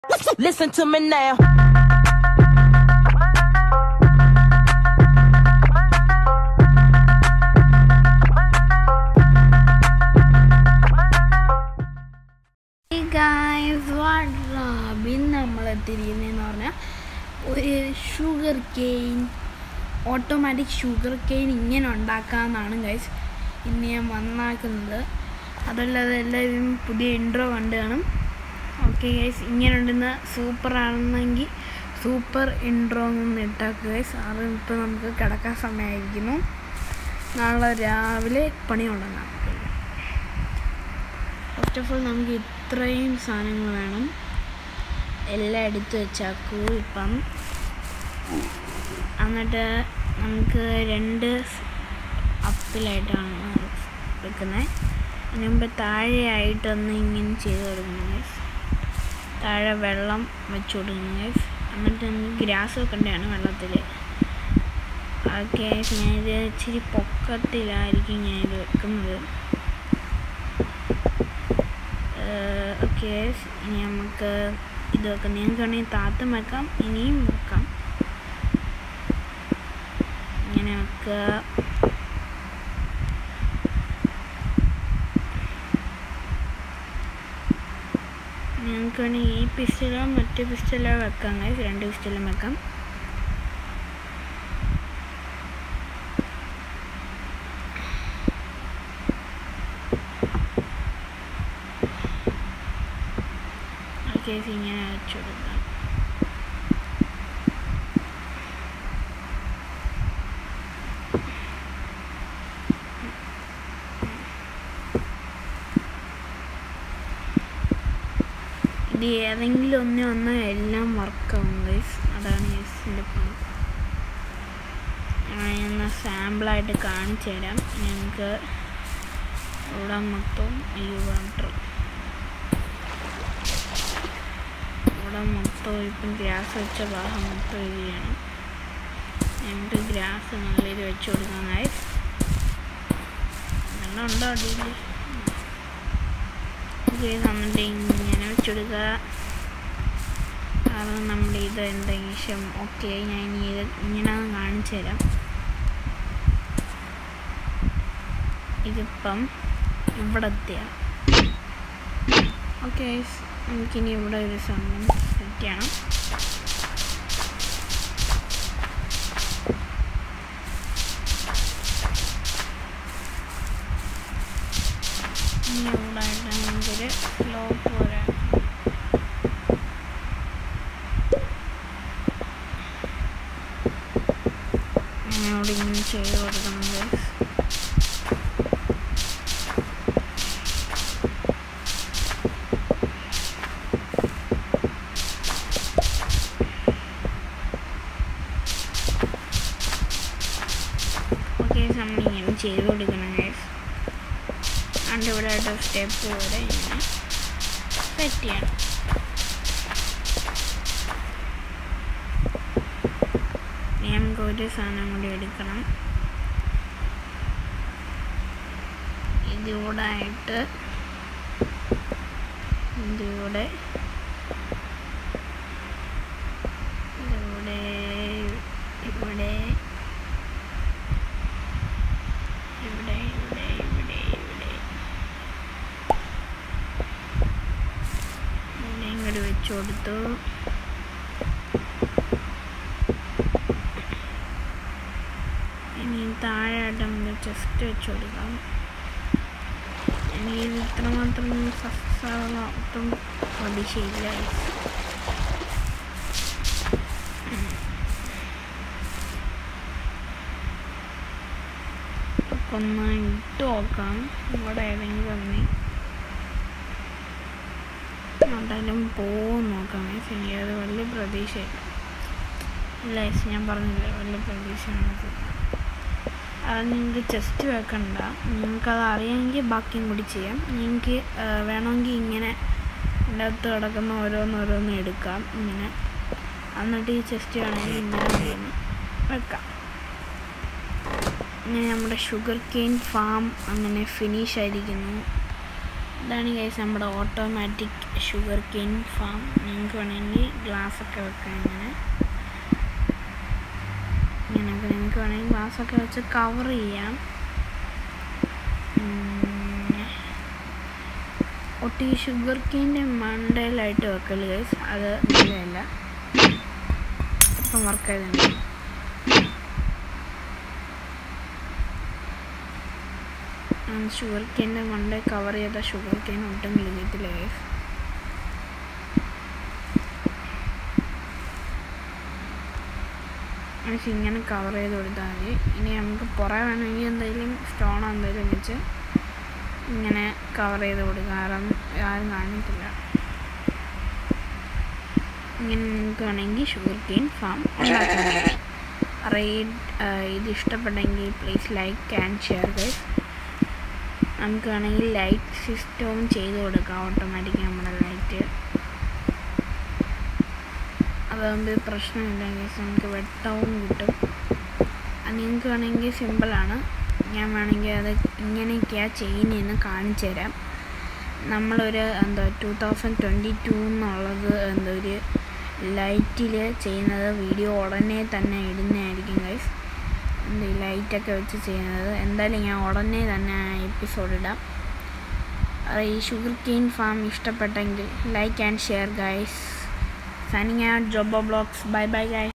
Listen to me now. Guys what's up ഇന്ന് നമ്മൾ എത്തിയിരിക്കുന്നതെന്ന് പറഞ്ഞാൽ ഒരു sugarcane automatic sugarcane ഇങ്ങനെ ഉണ്ടാക്കാമെന്നാണ് ഗൈസ് ഇന്ന് ഞാൻ വന്നാക്കുന്നത് അതല്ലാതെ എല്ലാവരും പുതിയ ഇൻട്രോ കണ്ടു കാണും ഓക്കെ ഗൈസ് ഇങ്ങനെ ഉണ്ടെന്ന് സൂപ്പർ ആണെന്നെങ്കിൽ സൂപ്പർ ഇൻട്രോ എന്ന് ഇട്ടാക്കുക ഗൈസ് അത് ഇപ്പോൾ നമുക്ക് കിടക്കാൻ സമയമായിരിക്കുന്നു നാളെ രാവിലെ പണി തുടങ്ങാം ഫസ്റ്റ് ഓഫ് ഓൾ നമുക്ക് ഇത്രയും സാധനങ്ങൾ വേണം എല്ലാം എടുത്തു വെച്ചാക്കൂ ഇപ്പം എന്നിട്ട് നമുക്ക് രണ്ട് അപ്പിലായിട്ടാണ് വെക്കുന്നത് അതിന് മുമ്പ് താഴെയായിട്ടൊന്ന് ഇങ്ങനെ ചെയ്ത് കൊടുക്കണം guys. താഴെ വെള്ളം വെച്ച് കൊടുക്കണം guys. എന്നിട്ട് നമുക്ക് ഗ്രാസ് വെക്കേണ്ടതാണ് വെള്ളത്തിൽ ഓക്കെ ഞാനിത് ഇച്ചിരി പൊക്കത്തിലായിരിക്കും ഞാനിത് വെക്കുന്നത് ഓക്കെ ഇനി നമുക്ക് ഇത് വെക്കാം നിങ്ങൾക്ക് വേണമെങ്കിൽ താത്തും വെക്കാം ഇനിയും വെക്കാം ഇങ്ങനെ വെക്കുക നിങ്ങൾക്ക് വേണമെങ്കിൽ ഈ പിസ്റ്റലോ മറ്റേ പിസ്റ്റലോ വെക്കാം guys. രണ്ട് പിസ്റ്റലും വെക്കാം ഓക്കെ ഇങ്ങനെ വെച്ച് കൊടുക്കാം ഇത് ഏതെങ്കിലും ഒന്നേ ഒന്ന് എല്ലാം വർക്കാവും ഗൈസ് അതാണ് ഗൈസിൻ്റെ പണി ഞാൻ സാമ്പിളായിട്ട് കാണിച്ചു തരാം ഞങ്ങൾക്ക് ഇവിടെ മൊത്തം ഈ വാട്ടർ ഇവിടെ മൊത്തം ഇപ്പം ഗ്രാസ് വെച്ച ഭാഗം മൊത്തം ഇത് ചെയ്യണം എന്നിട്ട് ഗ്രാസ് നല്ല ഇത് വെച്ച് കൊടുക്കാനായി വെള്ളം ഉണ്ടോ അടിയിൽ ഇത് എന്നിട്ട് ഇങ്ങനെ വെച്ചെടുക്കുക കാരണം നമ്മുടെ ഇത് എന്തെങ്കിലും ഓക്കെ ഞാൻ ഇനി ഇത് ഇങ്ങനെ കാണിച്ചു തരാം ഇതിപ്പം ഇവിടെ എത്തിയ ഓക്കെ നമുക്കിനി ഇവിടെ ഒരു സമയം സെറ്റ് ചെയ്യണം ഇനി ഇവിടെ ആയിട്ട് നമുക്കൊരു സ്ലോപ്പ് വരാം അവിടെ ഇങ്ങനെ ചെയ്ത് കൊടുക്കണം guys. ഓക്കെ നമ്മളിങ്ങനെ ചെയ്ത് കൊടുക്കണം ഗൈസ് അതിൻ്റെ ഇവിടെ ആയിട്ട് സ്റ്റെപ്പ് വരെ ഇങ്ങനെ സെറ്റ് ചെയ്യണം ഇനി നമുക്ക് ഒരു സാധനം കൂടി എടുക്കണം ഇതിവിടെ ആയിട്ട് ഇതിവിടെ ഇതിവിടെ ഇവിടെ ഇവിടെ ഇവിടെ ഇവിടെ ഇവിടെ ഇവിടെ ഇങ്ങോട്ട് വെച്ച് കൊടുത്തു ഇനി താഴെയായിട്ട് നമുക്ക് ചെസ്റ്റ് വെച്ച് കൊടുക്കാം എനിക്ക് ഇത് ഇത്രമാത്രം സക്സസ് ആവുന്ന ഒട്ടും പ്രതീക്ഷയില്ല ഒക്കെ ഒന്ന് ഇട്ട് നോക്കാം ഇവിടെ ഏതെങ്കിലും ഒന്ന് എന്തായാലും പോകും നോക്കാം ഗൈസ് എനിക്ക് അത് വലിയ പ്രതീക്ഷയില്ല ഇല്ല ഗൈസ് ഞാൻ പറഞ്ഞില്ലേ വലിയ പ്രതീക്ഷയാണ് അത് നിങ്ങൾക്ക് ചെസ്റ്റ് വെക്കണ്ട നിങ്ങൾക്കത് അറിയാമെങ്കിൽ ബാക്കിയും കൂടി ചെയ്യാം നിങ്ങൾക്ക് വേണമെങ്കിൽ ഇങ്ങനെ എൻ്റെ അകത്ത് കിടക്കുന്ന ഓരോന്നോരോന്ന് എടുക്കാം ഇങ്ങനെ എന്നിട്ട് ഈ ചെസ്റ്റ് വേണമെങ്കിൽ ഇങ്ങനെ ഒന്ന് വെക്കാം ഇങ്ങനെ നമ്മുടെ ഷുഗർ കെയിൻ ഫാം അങ്ങനെ ഫിനിഷ് ആയിരിക്കുന്നു ഇതാണ് ഗൈസ് നമ്മുടെ ഓട്ടോമാറ്റിക് ഷുഗർ കെയിൻ ഫാം നിങ്ങൾക്ക് വേണമെങ്കിൽ ഗ്ലാസ് ഒക്കെ വെക്കാം ഇങ്ങനെ ഇങ്ങനെയൊക്കെ നിങ്ങൾക്ക് വേണമെങ്കിൽ ഗ്ലാസ് ഒക്കെ വെച്ച് കവർ ചെയ്യാം ഉം. ഒട്ടി ഷുഗർ കെയിൻ്റെ മണ്ടയിലായിട്ട് വെക്കല് ഗൈസ് അത് നല്ലതല്ല ഇപ്പം വർക്ക് ചെയ്തിട്ടുണ്ട് ഷുഗർ കെയിൻ്റെ മണ്ടേ കവർ ചെയ്ത ഷുഗർ കെയിൻ ഒട്ടും കിളിക്കത്തില്ല ഗൈസ് പക്ഷെ ഇങ്ങനെ കവർ ചെയ്ത് കൊടുത്താൽ മതി ഇനി നമുക്ക് പുറകെ വേണമെങ്കിൽ എന്തെങ്കിലും സ്റ്റോണോ എന്തെങ്കിലും വെച്ച് ഇങ്ങനെ കവർ ചെയ്ത് കൊടുക്കുക ആരും ആരും കാണിക്കില്ല ഇങ്ങനെ നിങ്ങൾക്ക് വേണമെങ്കിൽ ഷുഗർ കെയിൻ ഫാം ഉണ്ടാക്കാം റേറ്റ് ഇത് ഇഷ്ടപ്പെട്ടെങ്കിൽ please like and share guys നമുക്ക് വേണമെങ്കിൽ ലൈറ്റ് സിസ്റ്റവും ചെയ്ത് കൊടുക്കാം ഓട്ടോമാറ്റിക് നമ്മുടെ ലൈറ്റ് അതാകുമ്പോൾ പ്രശ്നമില്ല ഗൈസ് നമുക്ക് വെട്ടവും കിട്ടും അത് നിങ്ങൾക്ക് വേണമെങ്കിൽ സിമ്പിളാണ് ഞാൻ വേണമെങ്കിൽ അത് ഇങ്ങനെയൊക്കെയാണ് ചെയ്യുന്നതെന്ന് കാണിച്ചു തരാം നമ്മളൊരു എന്താ ടു തൗസൻഡ് ട്വൻറ്റി ടു എന്നുള്ളത് എന്താ ഒരു ലൈറ്റിൽ ചെയ്യുന്നത് വീഡിയോ ഉടനെ തന്നെ ഇടുന്നതായിരിക്കും ഗൈസ് എന്താ ഈ ലൈറ്റൊക്കെ വെച്ച് ചെയ്യുന്നത് എന്തായാലും ഞാൻ ഉടനെ തന്നെ എപ്പിസോഡ് ഇടാം അത് ഈ ഷുഗർ കെയിൻ ഫാം ഇഷ്ടപ്പെട്ടെങ്കിൽ like and share guys signing out Jobo blogs bye bye guys